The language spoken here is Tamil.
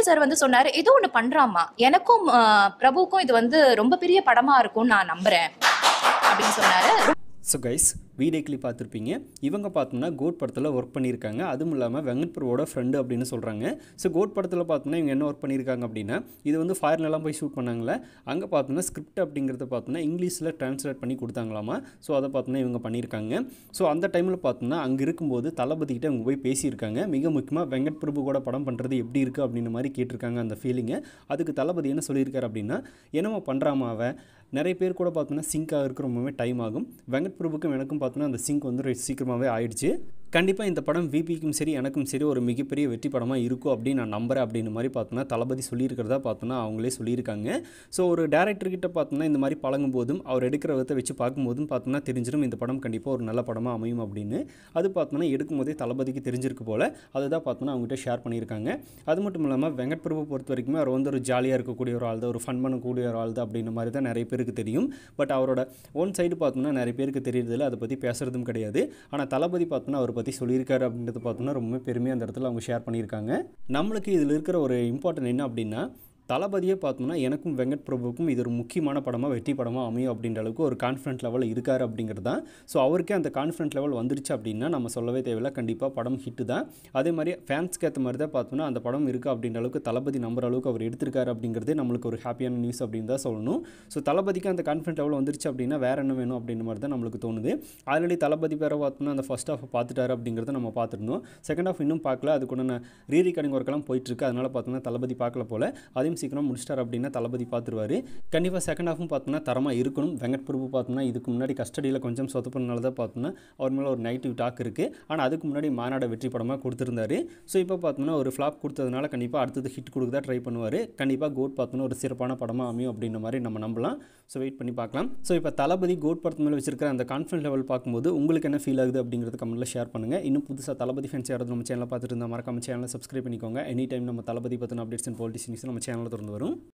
விஜய் சார் வந்து சொன்னாரு ஏதோ ஒண்ணு பண்றாமா எனக்கும் ஆஹ், பிரபுவுக்கும் இது வந்து ரொம்ப பெரிய படமா இருக்கும்னு நான் நம்புறேன் அப்படின்னு சொன்னாரு ஸோ கைஸ் வீடியோ கிளிப் பார்த்துருப்பீங்க இவங்க பார்த்தோம்னா கோட் படத்தில் ஒர்க் பண்ணியிருக்காங்க அதுவும் இல்லாமல் வெங்கட் பிரபுவோட ஃப்ரெண்டு அப்படின்னு சொல்கிறாங்க ஸோ கோட் படத்தில் பார்த்தோம்னா இவங்க என்ன ஒர்க் பண்ணியிருக்காங்க அப்படின்னா இது வந்து ஃபாரின்லாம் போய் ஷூட் பண்ணாங்களே அங்கே பார்த்தோம்னா ஸ்கிரிப்ட் அப்படிங்கிறத பார்த்தோம்னா இங்கிலீஷில் ட்ரான்ஸ்லேட் பண்ணி கொடுத்தாங்களாமா ஸோ அதை பார்த்தோம்னா இவங்க பண்ணியிருக்காங்க ஸோ அந்த டைமில் பார்த்தோம்னா அங்கே இருக்கும்போது தளபதிக்கிட்ட அவங்க போய் பேசியிருக்காங்க மிக முக்கியமாக வெங்கட் பிரபு கூட படம் பண்ணுறது எப்படி இருக்குது அப்படின்ற மாதிரி கேட்டிருக்காங்க அந்த ஃபீலிங்கை அதுக்கு தளபதி என்ன சொல்லியிருக்காரு அப்படின்னா என்னமோ பண்ணுறாமா அவன் நிறைய பேர் கூட பார்த்தோன்னா சிங்காக இருக்கிற ரொம்பவே டைம் ஆகும் வெங்கட் பிரபுக்கும் எனக்கும் பார்த்தோன்னா அந்த சிங்க் வந்து ரொம்ப சீக்கிரமாகவே ஆயிடுச்சு கண்டிப்பாக இந்த படம் விபிக்கும் சரி எனக்கும் சரி ஒரு மிகப்பெரிய வெற்றி படமாக இருக்கும் அப்படின்னு நான் நம்புறேன் அப்படின்னு மாதிரி பார்த்தோன்னா தளபதி சொல்லியிருக்கிறதா பார்த்தோன்னா அவங்களே சொல்லியிருக்காங்க ஸோ ஒரு டேரக்டர் கிட்ட பார்த்தோன்னா இந்த மாதிரி பழகும் போதும் அவர் எடுக்கிற விதத்தை வச்சு பார்க்கும்போதும் பார்த்தோன்னா தெரிஞ்சிடும் இந்த படம் கண்டிப்பாக ஒரு நல்ல படமாக அமையும் அப்படின்னு அது பார்த்தோன்னா எடுக்கும் போதே தளபதிக்கு தெரிஞ்சிருக்கு போல் அதுதான் பார்த்தோன்னா அவங்ககிட்ட ஷேர் பண்ணியிருக்காங்க அது மட்டும் இல்லாமல் வெங்கட் பிரபு பொறுத்த வரைக்குமே அவர் வந்து ஒரு ஜாலியாக இருக்கக்கூடிய ஒரு ஆள் தான் ஒரு ஃபன் பண்ணக்கூடிய ஒரு ஆள் தான் அப்படின்ற மாதிரி தான் நிறைய பேருக்கு தெரியும் பட் அவரோட ஓன் சைடு பார்த்தோம்னா நிறைய பேருக்கு தெரியறதில்ல அதை பற்றி பேசுகிறதும் கிடையாது ஆனால் தளபதி பார்த்தோன்னா அவரை பற்றி சொல்லியிருக்காரு அப்படின்றது பார்த்தோன்னா ரொம்ப பெருமையாக அந்த இடத்துல அவங்க ஷேர் பண்ணியிருக்காங்க நம்மளுக்கு இதில் இருக்கிற ஒரு இம்பார்ட்டன்ட் என்ன அப்படின்னா தளபதியே பார்த்தோம்னா எனக்கும் வெங்கட் பிரபுவுக்கும் இது ஒரு முக்கியமான படமாக வெற்றி படமாக அமையும் அப்படின்ற அளவுக்கு ஒரு கான்ஃபிடென்ட் லெவல் இருக்காரு அப்படிங்கிறது தான் ஸோ அவருக்கே அந்த கான்ஃபிடென்ட் லெவல் வந்துருச்சு அப்படின்னா நம்ம சொல்லவே தேவையில்ல கண்டிப்பாக படம் ஹிட்டு தான் அதே மாதிரி ஃபேன்ஸ்க்கு ஏற்ற மாதிரி தான் பார்த்தோம்னா அந்த படம் இருக்குது அப்படின்ற அளவுக்கு தளபதி நம்புற அளவுக்கு அவர் எடுத்திருக்காரு அப்படிங்கிறதே நம்மளுக்கு ஒரு ஹாப்பியான நியூஸ் அப்படின்னு தான் சொல்லணும் ஸோ தளபதிக்கு அந்த கான்ஃபிடென்ட் லெவல் வந்துருச்சு அப்படின்னா வேற என்ன வேணும் அப்படின்ற மாதிரி தான் நம்மளுக்கு தோணுது ஆல்ரெடி தளபதி பேரை பார்த்தோம்னா அந்த ஃபர்ஸ்ட் ஹாஃப் பார்த்துட்டாரு அப்படிங்கிறத நம்ம பார்த்துருந்தோம் செகண்ட் ஹாஃப் இன்னும் பார்க்கல அது கூட நான் ரீ ரெக்கார்டிங் ஒர்க்கெல்லாம் போயிட்டுருக்கு அதனால பார்த்தோம்னா தளபதி பார்க்கல போல அதையும் சீக்கிரம் முடிச்சிட்டார் அப்படின்னா தளபதி பார்த்துருவாரு கண்டிப்பாக செகண்ட் ஹாஃபும் பார்த்தோம்னா தரமாக இருக்கணும் வெங்கட் பிரபு பார்த்தோம்னா இதுக்கு முன்னாடி கஸ்டடியில் கொஞ்சம் சொதப்பினால தான் பார்த்தோம்னா அவர் மேலே ஒரு நெகட்டிவ் டாக் இருக்குது ஆனால் அதுக்கு முன்னாடி மாநாட வெற்றி படமாக கொடுத்துருந்தாரு ஸோ இப்போ பார்த்தோம்னா ஒரு ஃப்ளாப் கொடுத்ததுனால கண்டிப்பாக அடுத்தது ஹிட் கொடுக்க தான் ட்ரை பண்ணுவார் கண்டிப்பாக கோட் பார்த்தோம்னா ஒரு சிறப்பான படமாக அமையும் அப்படின்ற மாதிரி நம்ம நம்பலாம் ஸோ வெயிட் பண்ணி பார்க்கலாம் ஸோ இப்போ தளபதி கோட் படத்து மேலே வச்சிருக்கிற அந்த கான்ஃபிடன்ட் லெவல் பார்க்கும்போது உங்களுக்கு என்ன ஃபீல் ஆகுது அப்படிங்கிறது கமெண்ட்டில் ஷேர் பண்ணுங்கள் இன்னும் புதுசாக தளபதி ஃபேன்ஸ் யாராவது நம்ம சேனலை பார்த்துட்டு இருந்தால் மறக்காம சேனலை சப்ஸ்கிரைப் பண்ணிக்கோங்க எனி டைம் நம்ம தளபதி பற்றின அப்டேட்ஸ் அண்ட் பாலிட்டிக்ஸ் நம்ம சேனலில் திறந்து வரும்